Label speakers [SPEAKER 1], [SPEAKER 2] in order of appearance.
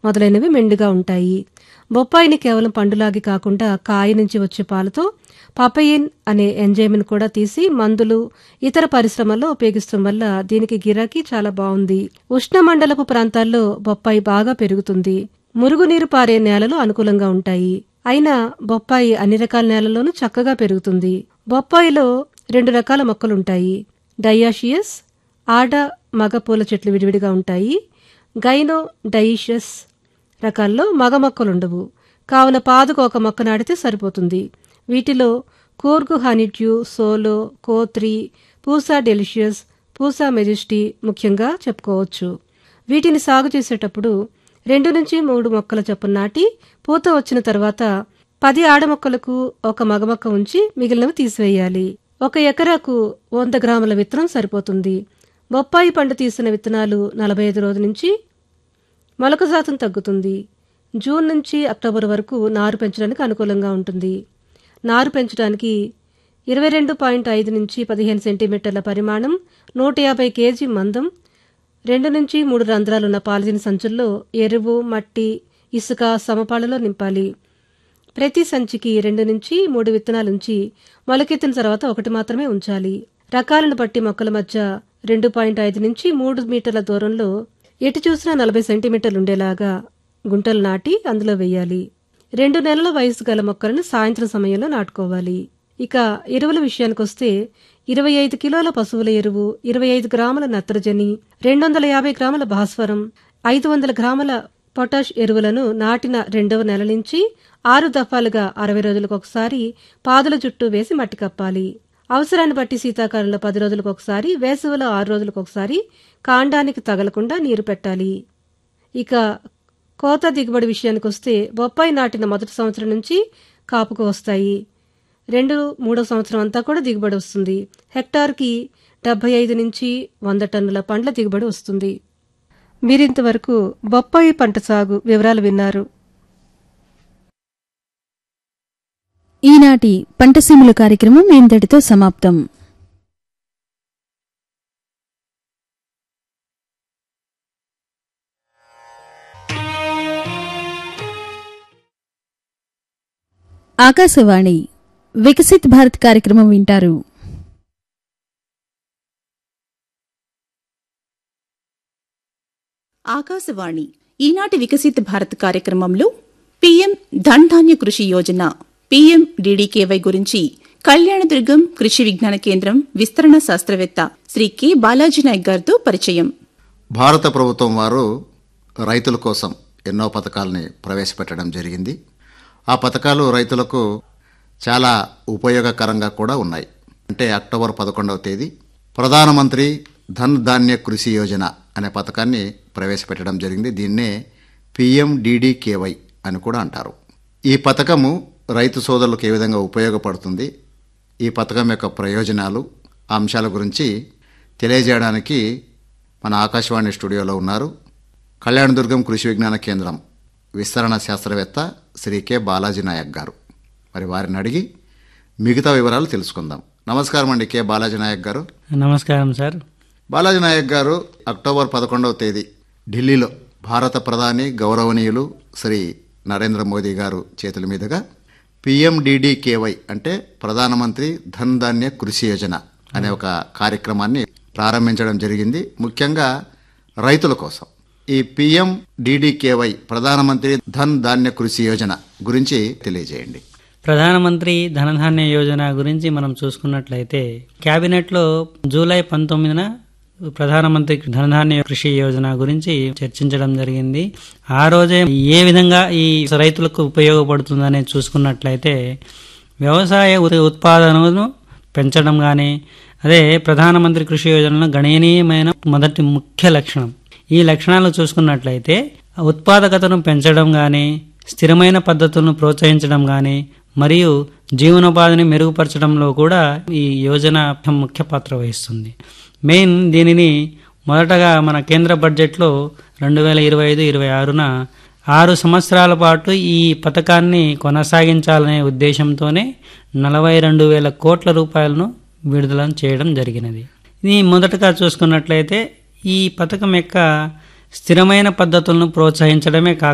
[SPEAKER 1] మొదలైనవి మెండుగా ఉంటాయి బొప్పాయిని కేవలం పండులాగి కాకుండా కాయ నుంచి వచ్చే పాలతో పపయిన్ అనే ఎంజైమ్ని కూడా తీసి మందులు ఇతర పరిశ్రమల్లో ఉపయోగిస్తాం వల్ల దీనికి గిరాకీ చాలా బాగుంది ఉష్ణమండలపు ప్రాంతాల్లో బొప్పాయి బాగా పెరుగుతుంది మురుగునీరు పారే నేలలు అనుకూలంగా ఉంటాయి అయినా బొప్పాయి అన్ని రకాల నేలల్లోనూ చక్కగా పెరుగుతుంది బొప్పాయిలో రెండు రకాల మొక్కలుంటాయి డయాషియస్ ఆడ మగ పూల చెట్లు విడివిడిగా ఉంటాయి గైనో డయిషియస్ రకాల్లో మగ మొక్కలుండవు కావున పాదుకు ఒక మొక్క నాటితే సరిపోతుంది వీటిలో కూర్గు హనీడ్యూ సోలో కోత్రి పూసా డెలిషియస్ పూసా మెజెస్టీ ముఖ్యంగా చెప్పుకోవచ్చు వీటిని సాగు చేసేటప్పుడు రెండు నుంచి మూడు మొక్కల చొప్పున నాటి పూత వచ్చిన తర్వాత పది ఆడ మొక్కలకు ఒక మగ మొక్క ఉంచి మిగిలినవి తీసివేయాలి ఒక ఎకరాకు వంద గ్రాముల విత్తనం సరిపోతుంది బొప్పాయి పండు తీసిన విత్తనాలు నలభై ఐదు రోజుల నుంచి మొలక శాతం తగ్గుతుంది జూన్ నుంచి అక్టోబర్ వరకు నారు పెంచడానికి అనుకూలంగా ఉంటుంది నారు పెంచడానికి ఇరవై రెండు పాయింట్ ఐదు నుంచి పదిహేను సెంటీమీటర్ల పరిమాణం నూట యాభై కేజీ మందం రెండు నుంచి మూడు రంధ్రాలున్న పాలిథిన్ సంచుల్లో ఎరువు మట్టి ఇసుక సమపాళలో నింపాలి ప్రతి సంచికి రెండు నుంచి మూడు విత్తనాలుంచి మొలకెత్తిన తర్వాత ఒకటి మాత్రమే ఉంచాలి రకాలను బట్టి మొక్కల మధ్య రెండు పాయింట్ ఐదు నుంచి మూడు మీటర్ల దూరంలో ఎటు చూసినా నలభై సెంటీమీటర్లు ఉండేలాగా గుంటలు నాటి అందులో వేయాలి రెండు నెలల వయసు గల మొక్కలను సాయంత్రం సమయంలో నాటుకోవాలి ఇక ఎరువుల విషయానికొస్తే ఇరవై ఐదు కిలోల పశువుల ఎరువు ఇరవై ఐదు గ్రాముల నత్రజని రెండు వందల యాభై గ్రాముల భాస్వరం ఐదు వందల గ్రాముల పొటాష్ ఎరువులను నాటిన రెండవ నెల నుంచి ఆరు దఫాలుగా అరవై రోజులకు ఒకసారి పాదుల చుట్టూ వేసి మట్టి కప్పాలి అవసరాన్ని బట్టి శీతాకాలంలో పది రోజులకు ఒకసారి వేసవిలో ఆరు రోజులకు ఒకసారి కాండానికి తగలకుండా నీరు పెట్టాలి ఇక కోత దిగుబడి విషయానికొస్తే బొప్పాయి నాటిన మొదటి సంవత్సరం నుంచి కాపుకు వస్తాయి రెండు మూడో సంవత్సరం అంతా కూడా దిగుబడి వస్తుంది హెక్టార్కి డెబ్బై ఐదు నుంచి వంద టన్నుల పండ్ల దిగుబడి వస్తుంది మీరింతవరకు బొప్పాయి పంట సాగు వివరాలు విన్నారు
[SPEAKER 2] ఈనాటి పంటసీముల కార్యక్రమం ఇంతటితో సమాప్తం ఆకాశవాణి వికసిత్ భారత్ కార్యక్రమం వింటారు
[SPEAKER 3] ఆకాశవాణి ఈనాటి వికసిత్ భారత్ కార్యక్రమంలో పీఎం ధన్ ధాన్య కృషి యోజన పీఎం డీడీకేవై గురించి కళ్యాణదుర్గం కృషి విజ్ఞాన కేంద్రం విస్తరణ శాస్త్రవేత్త శ్రీ కె బాలాజీ నాయక్ గారితో పరిచయం
[SPEAKER 4] భారత ప్రభుత్వం వారు రైతుల కోసం ఎన్నో పథకాలని ప్రవేశపెట్టడం జరిగింది ఆ పథకాలు రైతులకు చాలా ఉపయోగకరంగా కూడా ఉన్నాయి అంటే అక్టోబర్ పదకొండవ తేదీ ప్రధానమంత్రి ధన్ ధాన్య కృషి యోజన అనే పథకాన్ని ప్రవేశపెట్టడం జరిగింది దీన్నే పిఎండిడికేవై అని కూడా అంటారు ఈ పథకము రైతు సోదరులకు ఏ విధంగా ఉపయోగపడుతుంది ఈ పథకం యొక్క ప్రయోజనాలు ఆ అంశాల గురించి తెలియజేయడానికి మన ఆకాశవాణి స్టూడియోలో ఉన్నారు కళ్యాణదుర్గం కృషి విజ్ఞాన కేంద్రం విస్తరణ శాస్త్రవేత్త శ్రీ కె బాలాజీ నాయక్ గారు మరి వారిని అడిగి మిగతా వివరాలు తెలుసుకుందాం నమస్కారం అండి కె బాలాజీ నాయక్ గారు
[SPEAKER 5] నమస్కారం సార్
[SPEAKER 4] బాలాజీ నాయక్ గారు అక్టోబర్ పదకొండవ తేదీ ఢిల్లీలో భారత ప్రధాని గౌరవనీయులు శ్రీ నరేంద్ర మోదీ గారు చేతుల మీదుగా పిఎండిడికేవై అంటే ప్రధానమంత్రి ధన్ ధాన్య కృషి యోజన అనే ఒక కార్యక్రమాన్ని ప్రారంభించడం జరిగింది ముఖ్యంగా రైతుల కోసం ఈ పిఎం డిడికేవై ప్రధానమంత్రి ధన్ ధాన్య కృషి యోజన గురించి తెలియజేయండి
[SPEAKER 5] ప్రధానమంత్రి ధనధాన్య యోజన గురించి మనం చూసుకున్నట్లయితే కేబినెట్లో జూలై పంతొమ్మిదిన ప్రధానమంత్రి ధనధాన్య కృషి యోజన గురించి చర్చించడం జరిగింది ఆ రోజే ఏ విధంగా ఈ రైతులకు ఉపయోగపడుతుందనే చూసుకున్నట్లయితే వ్యవసాయ ఉ- ఉత్పాదనను పెంచడం కానీ అదే ప్రధానమంత్రి కృషి యోజనలో గణనీయమైన మొదటి ముఖ్య లక్షణం ఈ లక్షణాలు చూసుకున్నట్లయితే ఉత్పాదకతను పెంచడం కానీ స్థిరమైన పద్ధతులను ప్రోత్సహించడం కానీ మరియు జీవనోపాధిని మెరుగుపరచడంలో కూడా ఈ యోజన ముఖ్య పాత్ర వహిస్తుంది మెయిన్ దీనిని మొదటగా మన కేంద్ర బడ్జెట్లో రెండు వేల ఇరవై ఐదు ఇరవై ఆరున ఆరు సంవత్సరాల పాటు ఈ పథకాన్ని కొనసాగించాలనే ఉద్దేశంతోనే నలభై రెండు వేల కోట్ల రూపాయలను విడుదల చేయడం జరిగినది ఇది మొదటగా చూసుకున్నట్లయితే ఈ పథకం యొక్క స్థిరమైన పద్ధతులను ప్రోత్సహించడమే కాకుండా